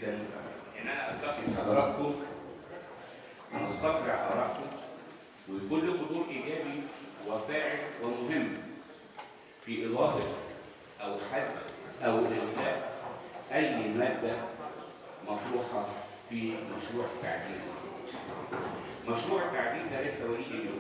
جدا ان انا التقي بحضراتكم ونستطلع ارائكم ويكون لكم دور ايجابي وفاعل ومهم في اضافه او حذف او الغاء اي ماده مطروحه في مشروع التعديل. مشروع التعديل ده ليس وليد اليوم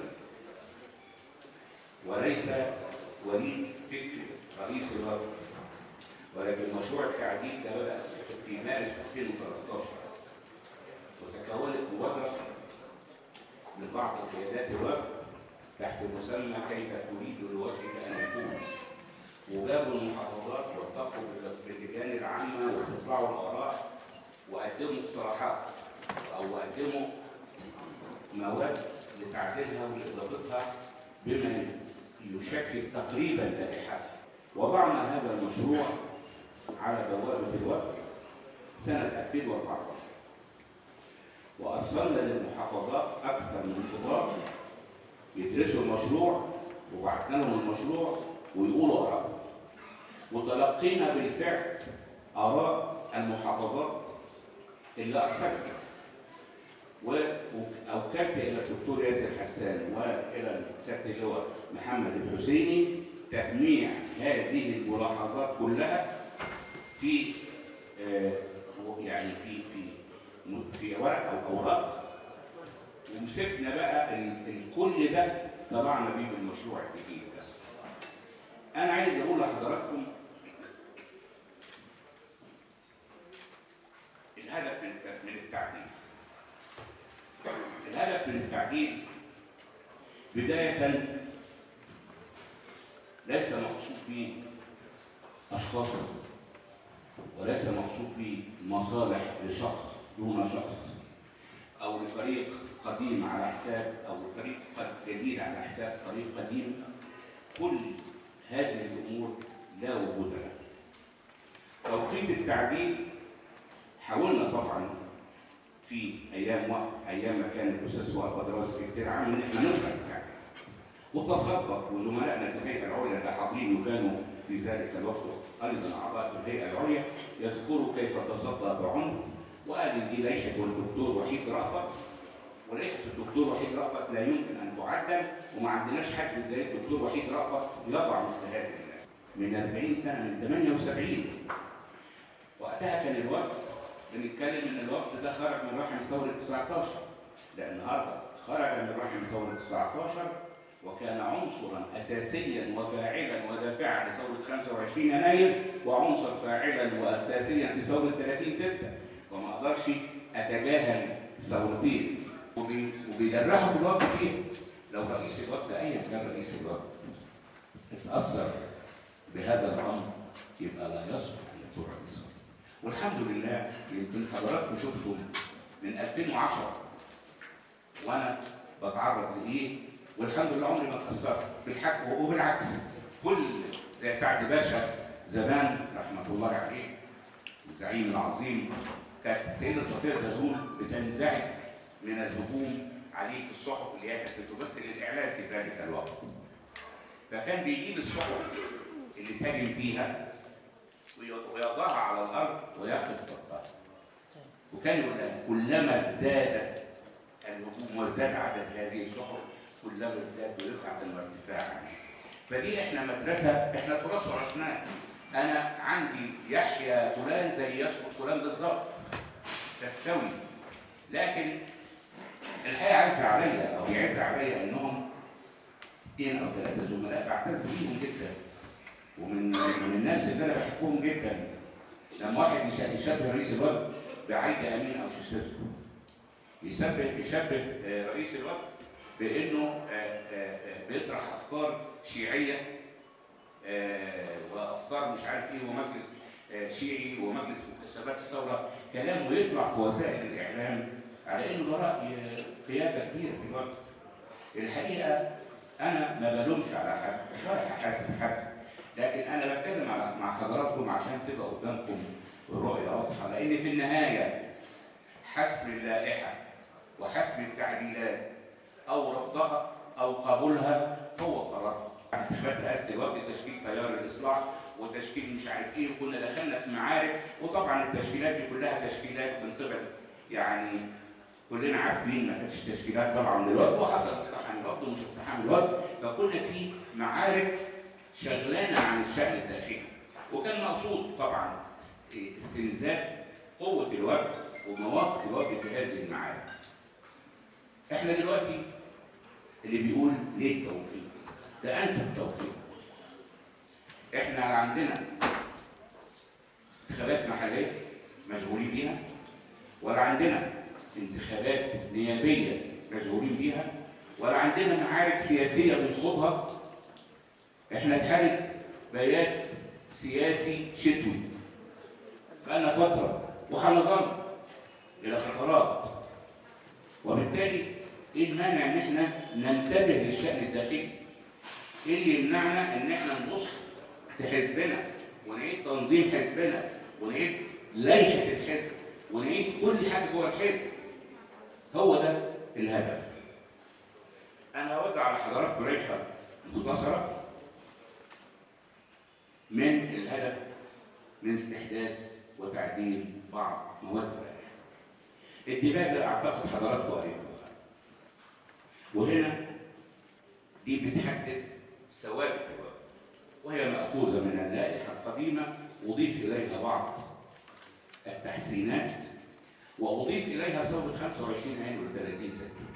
وليس وليد فكر رئيس الوزراء ولكن مشروع التعديل ده بدأ في مارس 2013 وتكونت مبادرة من بعض قيادات الوفد تحت مسمى كيف تريد لوجهك أن يكون وجابوا المحافظات والتقوا باللجان العامة واستطلعوا الآراء وقدموا اقتراحات أو قدموا مواد لتعديلها ولإضافتها بما يشكل تقريبا لائحة وضعنا هذا المشروع على بوابة الوفد سنة 2014 وأرسلنا للمحافظات أكثر من خطاب يدرسوا المشروع وبعثنا لهم المشروع ويقولوا آراء وتلقينا بالفعل آراء المحافظات اللي أرسلتها وأوكلت إلى الدكتور ياسر حسان وإلى سيادة اللواء محمد الحسيني تجميع هذه الملاحظات كلها في آه يعني في في في ورق او اوراق ومسكنا بقى الكل ده طبعنا بيه بالمشروع الجديد ده. انا عايز اقول لحضراتكم الهدف من من التعديل. الهدف من التعديل بداية ليس مقصود به أشخاص وليس مقصود به مصالح لشخص دون شخص أو لفريق قديم على حساب أو لفريق جديد على حساب فريق قديم كل هذه الأمور لا وجود لها توقيت التعديل حاولنا طبعا في ايام وقت ايام ما كان الاستاذ وائل بدراوي سكرتير عام ان احنا نلغي التعديل وتصدق وزملائنا في الهيئه العليا اللي حاضرين وكانوا في ذلك الوقت ايضا اعضاء في الهيئه العليا يذكروا كيف تصدى بعنف وقال ان دي لائحه الدكتور وحيد رأفت ولائحه الدكتور وحيد رأفت لا يمكن ان تعدل وما عندناش حد زي الدكتور وحيد رأفت يضع مثل هذه من 40 سنه من 78 وقتها كان الوقت بنتكلم ان الوقت ده خرج من رحم ثوره 19 لا النهارده خرج من رحم ثوره 19 وكان عنصرا اساسيا وفاعلا ودافعا لثوره 25 يناير وعنصر فاعلا واساسيا في ثوره 30 6 وما اقدرش اتجاهل الثورتين وبيدرعوا في الوقت فيه لو رئيس الوقت ايا كان رئيس الوقت اتاثر بهذا الامر يبقى لا يصلح ان يكون رئيس والحمد لله يمكن حضراتكم شفتم من 2010 وانا بتعرض لايه والحمد لله عمري ما اتاثرت بالحق وبالعكس كل زي سعد باشا زمان رحمه الله عليه الزعيم العظيم كانت السيده صفيه زازون بتنزعج من الهجوم عليه في الصحف اللي هي كانت بتمثل الاعلام في ذلك الوقت فكان بيجيب الصحف اللي تهاجم فيها ويضعها على الارض ويقف ضدها وكان يقول لها كلما ازداد الهجوم وازداد عدد هذه الصحف كلما ازداد رفعه وارتفاعا فدي احنا مدرسه احنا تراث ورثناه انا عندي يحيى فلان زي يسقط فلان بالظبط تستوي لكن الحقيقه عز عليا او يعز عليا انهم اثنين او ثلاثه زملاء بعتز بيهم جدا ومن من الناس اللي انا بحبهم جدا لما واحد يشبه رئيس الوفد بعايده امين او شيسيسكو يشبه يشبه رئيس الوفد بانه بيطرح افكار شيعيه وافكار مش عارف ايه ومجلس شيعي ومجلس مكتسبات الثوره كلام ويطلع في وسائل الاعلام على انه ده راي قياده كبيره في الوقت الحقيقه انا ما بلومش على حد ولا هحاسب حد لكن انا بتكلم على مع حضراتكم عشان تبقى قدامكم الرؤيه واضحه لان في النهايه حسم اللائحه وحسم التعديلات او رفضها او قبولها هو قرار انتخابات رئاسه الوفد تشكيل تيار الاصلاح وتشكيل مش عارف ايه وكنا دخلنا في معارك وطبعا التشكيلات دي كلها تشكيلات من قبل يعني كلنا عارفين ما كانتش تشكيلات طالعه من الوفد وحصل اقتحام الوفد ومش اقتحام الوفد فكنا في معارك شغلانه عن الشأن الداخلي وكان مقصود طبعا استنزاف قوه الوفد ومواقف الوفد في هذه المعارك. احنا دلوقتي اللي بيقول ليه التوقيت؟ ده انسب توقيت. احنا عندنا انتخابات محليه مشغولين بيها ولا عندنا انتخابات نيابيه مشغولين بيها ولا عندنا معارك سياسيه بنخوضها احنا في حاله بيات سياسي شتوي بقالنا فتره وهنظل الى فترات وبالتالي ايه المانع ان احنا ننتبه للشان الداخلي؟ ايه اللي يمنعنا ان احنا نبص في حزبنا ونعيد تنظيم حزبنا ونعيد لائحه الحزب ونعيد كل حاجه جوه الحزب هو ده الهدف انا هوزع على حضراتكم رحله مختصره من الهدف من استحداث وتعديل بعض مواد اللائحه الدماغ ده اعتقد حضراتكم قريبا وهنا دي بتحدد ثوابت الوقت وهي مأخوذة من اللائحة القديمة أضيف إليها بعض التحسينات وأضيف إليها ثورة 25 يناير و 30 سبتمبر